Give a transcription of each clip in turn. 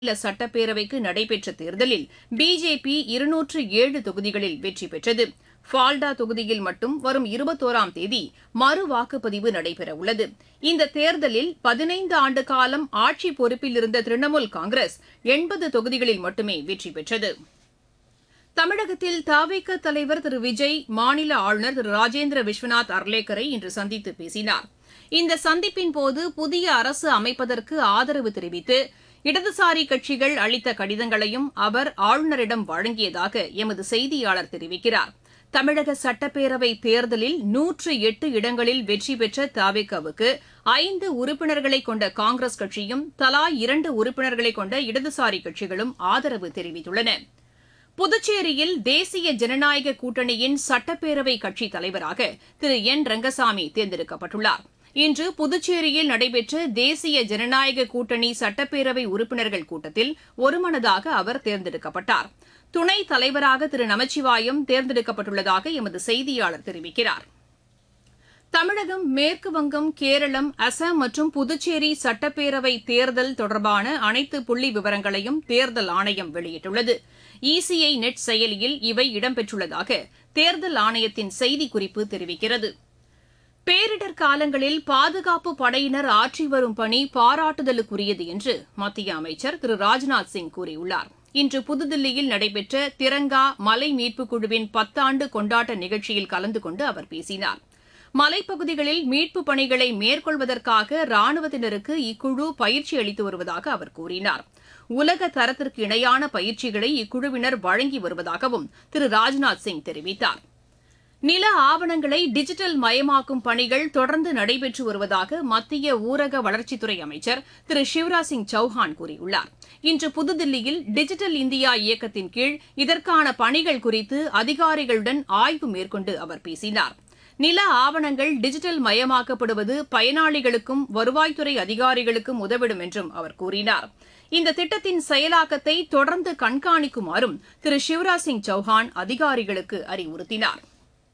மாநில சட்டப்பேரவைக்கு நடைபெற்ற தேர்தலில் பிஜேபி இருநூற்று ஏழு தொகுதிகளில் வெற்றி பெற்றது ஃபால்டா தொகுதியில் மட்டும் வரும் இருபத்தோராம் தேதி மறு வாக்குப்பதிவு நடைபெறவுள்ளது இந்த தேர்தலில் பதினைந்து ஆண்டு காலம் ஆட்சி பொறுப்பில் இருந்த திரிணாமுல் காங்கிரஸ் எண்பது தொகுதிகளில் மட்டுமே வெற்றி பெற்றது தமிழகத்தில் தவிக தலைவர் திரு விஜய் மாநில ஆளுநர் திரு ராஜேந்திர விஸ்வநாத் அர்லேக்கரை இன்று சந்தித்து பேசினார் இந்த சந்திப்பின் போது புதிய அரசு அமைப்பதற்கு ஆதரவு தெரிவித்து இடதுசாரி கட்சிகள் அளித்த கடிதங்களையும் அவர் ஆளுநரிடம் வழங்கியதாக எமது செய்தியாளர் தெரிவிக்கிறார் தமிழக சட்டப்பேரவை தேர்தலில் நூற்று எட்டு இடங்களில் வெற்றி பெற்ற தவிகவுக்கு ஐந்து உறுப்பினர்களை கொண்ட காங்கிரஸ் கட்சியும் தலா இரண்டு உறுப்பினர்களை கொண்ட இடதுசாரி கட்சிகளும் ஆதரவு தெரிவித்துள்ளன புதுச்சேரியில் தேசிய ஜனநாயக கூட்டணியின் சட்டப்பேரவை கட்சித் தலைவராக திரு என் ரங்கசாமி தேர்ந்தெடுக்கப்பட்டுள்ளார் இன்று புதுச்சேரியில் நடைபெற்ற தேசிய ஜனநாயக கூட்டணி சட்டப்பேரவை உறுப்பினர்கள் கூட்டத்தில் ஒருமனதாக அவர் தேர்ந்தெடுக்கப்பட்டார் துணைத் தலைவராக திரு நமச்சிவாயம் தேர்ந்தெடுக்கப்பட்டுள்ளதாக எமது செய்தியாளர் தெரிவிக்கிறார் தமிழகம் மேற்குவங்கம் கேரளம் அசாம் மற்றும் புதுச்சேரி சட்டப்பேரவை தேர்தல் தொடர்பான அனைத்து புள்ளி விவரங்களையும் தேர்தல் ஆணையம் வெளியிட்டுள்ளது இசிஐ நெட் செயலியில் இவை இடம்பெற்றுள்ளதாக தேர்தல் ஆணையத்தின் செய்திக்குறிப்பு தெரிவிக்கிறது பேரிடர் காலங்களில் பாதுகாப்பு படையினர் ஆற்றி வரும் பணி பாராட்டுதலுக்குரியது என்று மத்திய அமைச்சர் திரு ராஜ்நாத் சிங் கூறியுள்ளார் இன்று புதுதில்லியில் நடைபெற்ற திரங்கா மலை மீட்புக் குழுவின் பத்தாண்டு கொண்டாட்ட நிகழ்ச்சியில் கலந்து கொண்டு அவர் பேசினார் மலைப்பகுதிகளில் மீட்புப் பணிகளை மேற்கொள்வதற்காக ராணுவத்தினருக்கு இக்குழு பயிற்சி அளித்து வருவதாக அவர் கூறினார் உலக தரத்திற்கு இணையான பயிற்சிகளை இக்குழுவினர் வழங்கி வருவதாகவும் திரு ராஜ்நாத் சிங் தெரிவித்தார் நில ஆவணங்களை டிஜிட்டல் மயமாக்கும் பணிகள் தொடர்ந்து நடைபெற்று வருவதாக மத்திய ஊரக வளர்ச்சித்துறை அமைச்சர் திரு சிவராஜ் சிங் சௌஹான் கூறியுள்ளார் இன்று புதுதில்லியில் டிஜிட்டல் இந்தியா இயக்கத்தின் கீழ் இதற்கான பணிகள் குறித்து அதிகாரிகளுடன் ஆய்வு மேற்கொண்டு அவர் பேசினார் நில ஆவணங்கள் டிஜிட்டல் மயமாக்கப்படுவது பயனாளிகளுக்கும் வருவாய்த்துறை அதிகாரிகளுக்கும் உதவிடும் என்றும் அவர் கூறினார் இந்த திட்டத்தின் செயலாக்கத்தை தொடர்ந்து கண்காணிக்குமாறும் திரு சிவராஜ் சிங் சௌஹான் அதிகாரிகளுக்கு அறிவுறுத்தினார்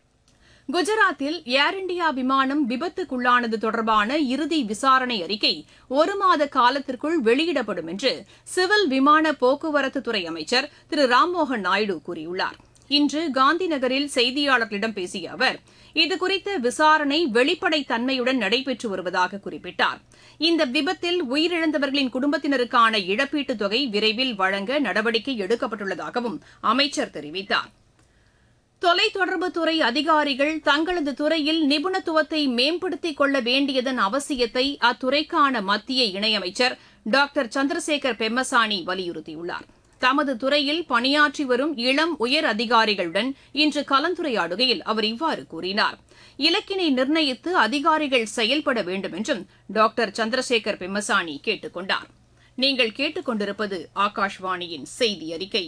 குஜராத்தில் ஏர் இண்டியா விமானம் விபத்துக்குள்ளானது தொடர்பான இறுதி விசாரணை அறிக்கை ஒரு மாத காலத்திற்குள் வெளியிடப்படும் என்று சிவில் விமான போக்குவரத்துத்துறை அமைச்சர் திரு ராம்மோகன் நாயுடு கூறியுள்ளார் இன்று காந்தி நகரில் செய்தியாளர்களிடம் பேசிய அவர் இதுகுறித்த விசாரணை வெளிப்படைத்தன்மையுடன் நடைபெற்று வருவதாக குறிப்பிட்டார் இந்த விபத்தில் உயிரிழந்தவர்களின் குடும்பத்தினருக்கான இழப்பீட்டுத் தொகை விரைவில் வழங்க நடவடிக்கை எடுக்கப்பட்டுள்ளதாகவும் அமைச்சர் தெரிவித்தார் தொலைத்தொடர்புத்துறை அதிகாரிகள் தங்களது துறையில் நிபுணத்துவத்தை மேம்படுத்திக் கொள்ள வேண்டியதன் அவசியத்தை அத்துறைக்கான மத்திய இணையமைச்சர் டாக்டர் சந்திரசேகர் பெம்மசானி வலியுறுத்தியுள்ளார் தமது துறையில் பணியாற்றி வரும் இளம் உயர் அதிகாரிகளுடன் இன்று கலந்துரையாடுகையில் அவர் இவ்வாறு கூறினார் இலக்கினை நிர்ணயித்து அதிகாரிகள் செயல்பட வேண்டும் என்றும் டாக்டர் சந்திரசேகர் பெம்மசானி கேட்டுக் கொண்டார் நீங்கள் கேட்டுக் கொண்டிருப்பது ஆகாஷ்வாணியின் செய்தி அறிக்கை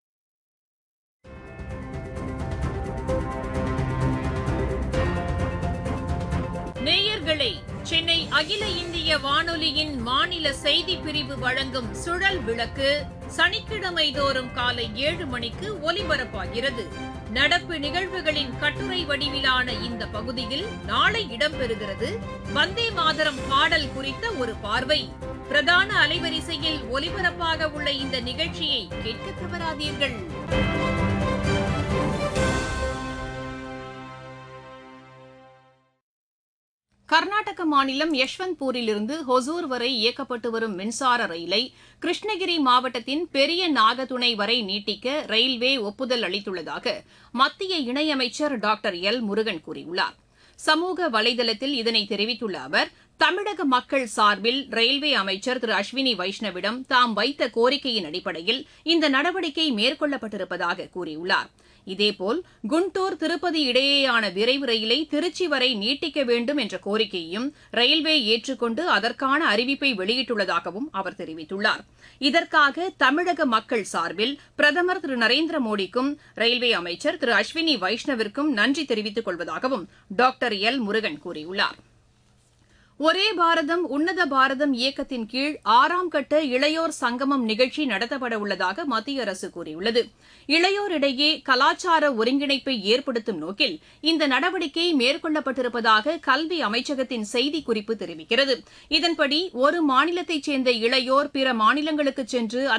நேயர்களே சென்னை அகில இந்திய வானொலியின் மாநில செய்தி பிரிவு வழங்கும் சுழல் விளக்கு சனிக்கிழமை தோறும் காலை ஏழு மணிக்கு ஒலிபரப்பாகிறது நடப்பு நிகழ்வுகளின் கட்டுரை வடிவிலான இந்த பகுதியில் நாளை இடம்பெறுகிறது வந்தே மாதரம் பாடல் குறித்த ஒரு பார்வை பிரதான அலைவரிசையில் ஒலிபரப்பாக உள்ள இந்த நிகழ்ச்சியை கேட்க தவறாதீர்கள் கர்நாடக மாநிலம் யஷ்வந்த்பூரிலிருந்து ஹொசூர் வரை இயக்கப்பட்டு வரும் மின்சார ரயிலை கிருஷ்ணகிரி மாவட்டத்தின் பெரிய நாகதுணை வரை நீட்டிக்க ரயில்வே ஒப்புதல் அளித்துள்ளதாக மத்திய இணையமைச்சர் டாக்டர் எல் முருகன் கூறியுள்ளார் சமூக வலைதளத்தில் இதனை தெரிவித்துள்ள அவர் தமிழக மக்கள் சார்பில் ரயில்வே அமைச்சர் திரு அஸ்வினி வைஷ்ணவிடம் தாம் வைத்த கோரிக்கையின் அடிப்படையில் இந்த நடவடிக்கை மேற்கொள்ளப்பட்டிருப்பதாக கூறியுள்ளார் இதேபோல் குண்டூர் திருப்பதி இடையேயான விரைவு ரயிலை திருச்சி வரை நீட்டிக்க வேண்டும் என்ற கோரிக்கையையும் ரயில்வே ஏற்றுக்கொண்டு அதற்கான அறிவிப்பை வெளியிட்டுள்ளதாகவும் அவர் தெரிவித்துள்ளார் இதற்காக தமிழக மக்கள் சார்பில் பிரதமர் திரு நரேந்திர மோடிக்கும் ரயில்வே அமைச்சர் திரு அஸ்வினி வைஷ்ணவிற்கும் நன்றி தெரிவித்துக் கொள்வதாகவும் டாக்டர் எல் முருகன் கூறியுள்ளார் ஒரே பாரதம் உன்னத பாரதம் இயக்கத்தின் கீழ் ஆறாம் கட்ட இளையோர் சங்கமம் நிகழ்ச்சி நடத்தப்பட உள்ளதாக மத்திய அரசு கூறியுள்ளது இளையோரிடையே கலாச்சார ஒருங்கிணைப்பை ஏற்படுத்தும் நோக்கில் இந்த நடவடிக்கை மேற்கொள்ளப்பட்டிருப்பதாக கல்வி அமைச்சகத்தின் செய்திக்குறிப்பு தெரிவிக்கிறது இதன்படி ஒரு மாநிலத்தைச் சேர்ந்த இளையோர் பிற மாநிலங்களுக்கு சென்று